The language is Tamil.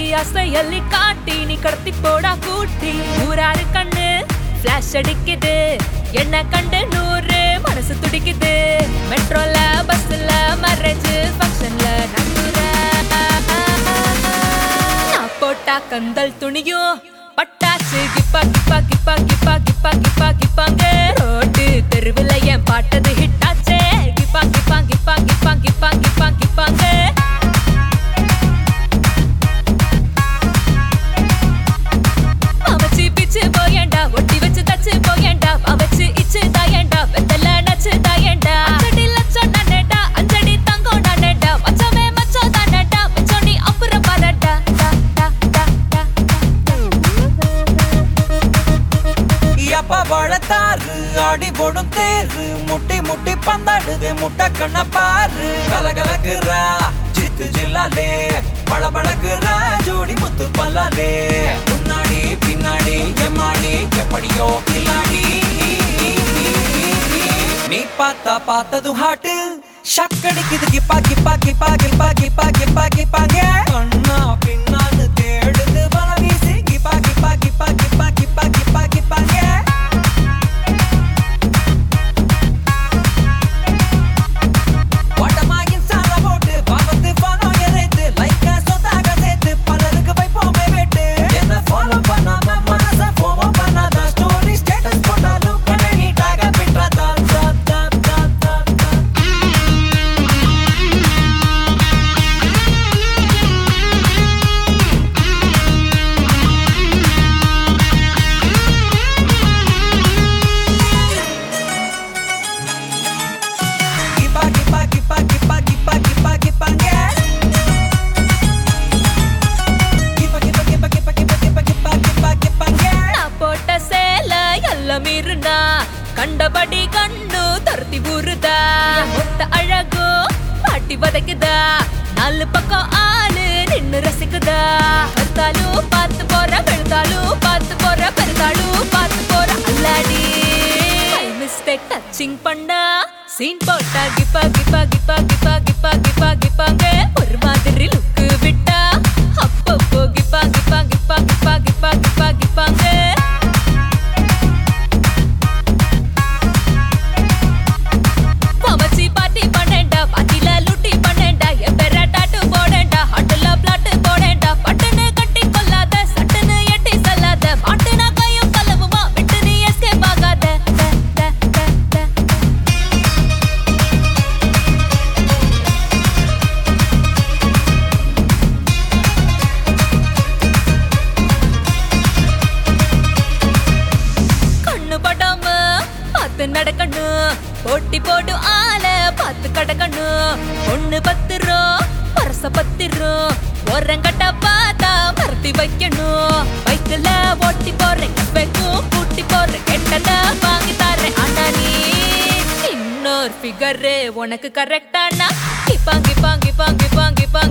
அசை எல்லி காட்டி நீ கடத்தி போடா கூட்டி ஊராரு கண்ணு பிளாஷ் அடிக்குது என்ன கண்டு நூறு மனசு துடிக்குது மெட்ரோல பஸ்ல மேரேஜ் ஃபங்க்ஷன்ல நம்புற நான் போட்டா கந்தல் துணியும் பட்டாசு கிப்பா கிப்பா கிப்பா கிப்பா கிப்பா கிப்பா கிப்பாங்க ரோட்டு தெருவில் என் பாட்டது ஹிட் ஆச்சே கிப்பா கிப்பா கிப்பா கிப்பா கிப்பா கிப்பா கிப்பாங்க அவச்சு பிச்சு போயேண்டா ஒட்டி வச்சு தச்சு போயேண்டா அவச்சு இச்சு தாயேண்டா வெத்தல நச்சு தாயேண்டா அஞ்சடி லட்சம் நானேடா அஞ்சடி தங்கம் நானேடா மச்சமே மச்சோ தானேடா மச்சோ நீ அப்புறம் பாரடா டா டா டா டா எப்ப வளர்த்தாரு ஆடி போடும் தேரு முட்டி முட்டி பந்தாடுது முட்டை கண்ண பாரு கலகலக்குறா ஜித்து ஜில்லாலே பளபளக்குறா ஜோடி முத்து பல்லாலே முன்னாடி பின்னாடி எம்மாடி எப்படியோ கில்லாடி நீ பார்த்தா பார்த்ததும் ஹாட்டு ஷக்கடிக்குது கிப்பா கிப்பா கிப்பா கிப்பா கிப்பா கிப்பா கிப்பாங்க கண்ணா பின்னான்னு தேடுது வல வீசி கிப்பா கிப்பா கிப்பா கிப்பா கிப்பா கிப்பா கிப்பாங்க வட்டமாயின் சால போட்டு பாவத்து பணம் எரைத்து லைக்கா சொத்தாக சேர்த்து பலருக்கு வைப்போமே வெட்டு என்ன ஃபாலோ பண்ணாம மனச ஃபாலோ பண்ணாத ஸ்டோரி ஸ்டேட்டஸ் போட்டாலும் கண்ணை நீட்டாக பின்றாதா தா தா தா தா தா கிப்பா கிப்பா கிப்பா கிப்பா கிப்பா கிப்பா கிப்பாங்க கிப்பா கிப்பா கிப்பா கிப்பா கிப்பா கிப்பா கிப்பா கிப்பா கிப்பாங்க நான் போட்ட சேல எல்லாம் மீறுனா கண்டபடி கண்ணு தருத்தி ஊறுதா மொத்த அழகோ பாட்டி வதைக்குதா நாலு பக்கம் ஆளு நின்னு ரசிக்குதா கருத்தாலும் பார்த்து போற பெருத்தாலும் பார்த்து போற பெருத்தாலும் பார்த்து போற அல்லாடி மிஸ்டேக் டச்சிங் பண்ணா சீன் போட்டா கிப்பா கிப்பா கிப்பா கிப்பா கிப்பா கிப்பா கிப்பாங்க ஒரு மாதிரி லுக்கு விட்டா அப்பப்போ கிப்பா கிப்பா கிப்பா கிப்பா கிப்பா கிப்பா கிப்பாங்க பவச்சி பாட்டி பண்ணேன்டா பாட்டில லுட்டி பண்ணேன்டா என் பேர டாட்டு போடேன்டா ஹட்டுல பிளாட்டு போடேன்டா பட்டுன்னு கட்டி கொள்ளாத சட்டுன்னு எட்டி செல்லாத மாட்டுனா கையும் கலவுமா விட்டு நீ எஸ்கேப் ஆகாத ட, ட, ட, ட, ட. கண்ணு படாம பார்த்து நடக்கணும் போட்டி போடு ஆள பார்த்து கடக்கணும் ஒண்ணு பத்துரும் பரச பத்திரும் ஓரங்கட்ட பார்த்தா மறுத்தி வைக்கணும் பைக்கில் ஓட்டி போறேன் எப்பக்கும் கூட்டி போறேன் கெட்டத வாங்கி தரேன் ஆனா நீ இன்னொரு ஃபிகரு உனக்கு கரெக்டானா கிப்பாங்கி பாங்கி பாங்கி பாங்கி பாங்கி